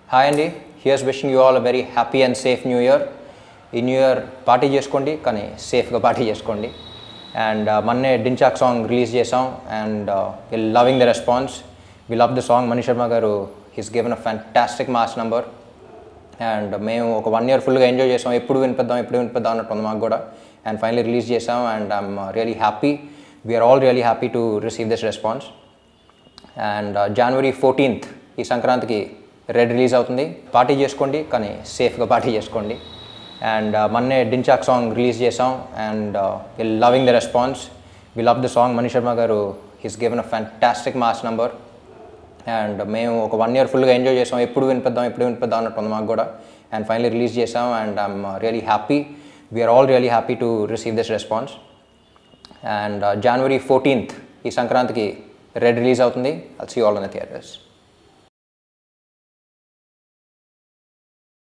hi అండి here's wishing you all a very happy and safe new year ఈ new year party చేసుకోండి కానీ సేఫ్గా పార్టీ చేసుకోండి అండ్ మొన్నే డించాక్ సాంగ్ రిలీజ్ చేసాం and loving the response we love the song Manish Sharma గారు he's given a fantastic mass number and మేము ఒక వన్ ఇయర్ ఫుల్గా ఎంజాయ్ చేసాం ఎప్పుడు వినిపిద్దాం ఎప్పుడు వినిపిద్దాం అన్నట్టు ఉంది మాకు కూడా అండ్ ఫైనలీ రిలీజ్ చేసాం and I'm really happy we're all really happy to receive this response and January fourteenth ఈ సంక్రాంతికి రెడ్ రిలీజ్ అవుతుంది పార్టీ చేసుకోండి కానీ సేఫ్గా పార్టీ చేసుకోండి అండ్ మొన్నే డించాక్ సాంగ్ రిలీజ్ చేసాం and loving the response we love the song Manish Sharma గారు he's given a fantastic mass number and మేము ఒక వన్ ఇయర్ ఫుల్గా ఎంజాయ్ చేసాం ఎప్పుడు వినిపిద్దాం ఎప్పుడు వినిపిద్దాం అన్నట్టు ఉంది మాకు కూడా అండ్ ఫైనలీ రిలీజ్ చేసాం and I'm really happy we're all really happy to receive this response and January fourteenth ఈ సంక్రాంతికి రెడ్ రిలీజ్ అవుతుంది all see all in theatres